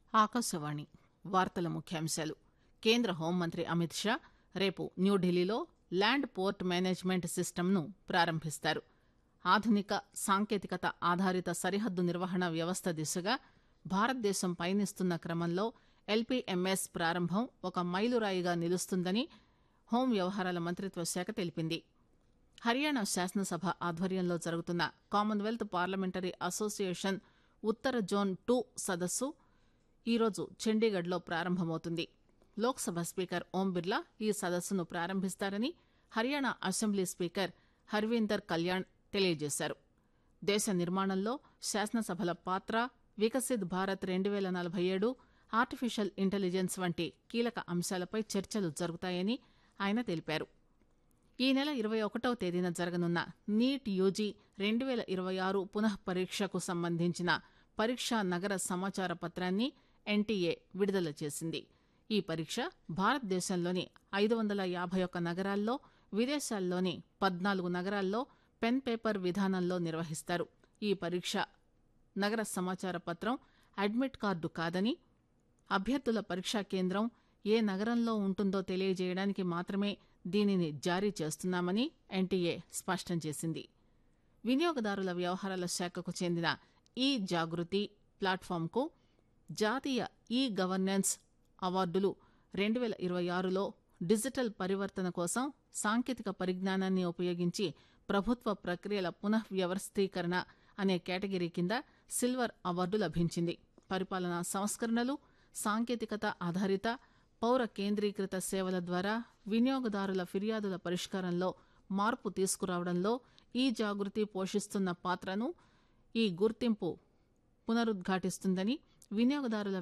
ఆకాశవాణి వార్తల ముఖ్యాంశాలు కేంద్ర హోంమంత్రి అమిత్ షా రేపు న్యూఢిల్లీలో ల్యాండ్ పోర్ట్ మేనేజ్మెంట్ సిస్టమ్ను ప్రారంభిస్తారు ఆధునిక సాంకేతికత ఆధారిత సరిహద్దు నిర్వహణ వ్యవస్థ దిశగా భారతదేశం పయనిస్తున్న క్రమంలో ఎల్పీఎంఎస్ ప్రారంభం ఒక మైలురాయిగా నిలుస్తుందని హోం వ్యవహారాల మంత్రిత్వ శాఖ తెలిపింది హర్యానా శాసనసభ ఆధ్వర్యంలో జరుగుతున్న కామన్వెల్త్ పార్లమెంటరీ అసోసియేషన్ ఉత్తర జోన్ టూ సదస్సు ఈరోజు చండీగఢ్లో ప్రారంభమవుతుంది లోక్సభ స్పీకర్ ఓం బిర్లా ఈ సదస్సును ప్రారంభిస్తారని హర్యానా అసెంబ్లీ స్పీకర్ హర్వీందర్ కళ్యాణ్ తెలియజేశారు దేశ నిర్మాణంలో శాసనసభల పాత్ర వికసిత్ భారత్ రెండు పేల నలభై ఏడు ఆర్టిఫిషియల్ ఇంటెలిజెన్స్ వంటి కీలక అంశాలపై చర్చలు జరుగుతాయని ఆయన తెలిపారు ఈ నెల ఇరవై ఒకటవ తేదీన జరగనున్న నీట్ యూజీ రెండు పేల ఇరవై ఆరు పునః పరీక్షకు సంబంధించిన పరీక్షా నగర సమాచార పత్రాన్ని ఎన్టీఏ విడుదల చేసింది ఈ పరీక్ష భారతదేశంలోని ఐదు వందల యాభై ఒక్క నగరాల్లో విదేశాల్లోని పద్నాలుగు నగరాల్లో పెన్ పేపర్ విధానంలో నిర్వహిస్తారు ఈ పరీక్ష నగర సమాచార పత్రం అడ్మిట్ కార్డు కాదని అభ్యర్థుల పరీక్షా కేంద్రం ఏ నగరంలో ఉంటుందో తెలియజేయడానికి మాత్రమే దీనిని జారీ చేస్తున్నామని ఎన్టీఏ స్పష్టం చేసింది వినియోగదారుల వ్యవహారాల శాఖకు చెందిన ఈ జాగృతి ప్లాట్ఫామ్కు జాతీయ ఈ గవర్నెన్స్ అవార్డులు రెండు పేల ఇరవై ఆరులో డిజిటల్ పరివర్తన కోసం సాంకేతిక పరిజ్ఞానాన్ని ఉపయోగించి ప్రభుత్వ ప్రక్రియల పునః వ్యవస్థీకరణ అనే కేటగిరీ కింద సిల్వర్ అవార్డు లభించింది పరిపాలనా సంస్కరణలు సాంకేతికత ఆధారిత పౌర కేంద్రీకృత సేవల ద్వారా వినియోగదారుల ఫిర్యాదుల పరిష్కారంలో మార్పు తీసుకురావడంలో ఈ జాగృతి పోషిస్తున్న పాత్రను ఈ గుర్తింపు పునరుద్ఘాటిస్తుందని వినియోగదారుల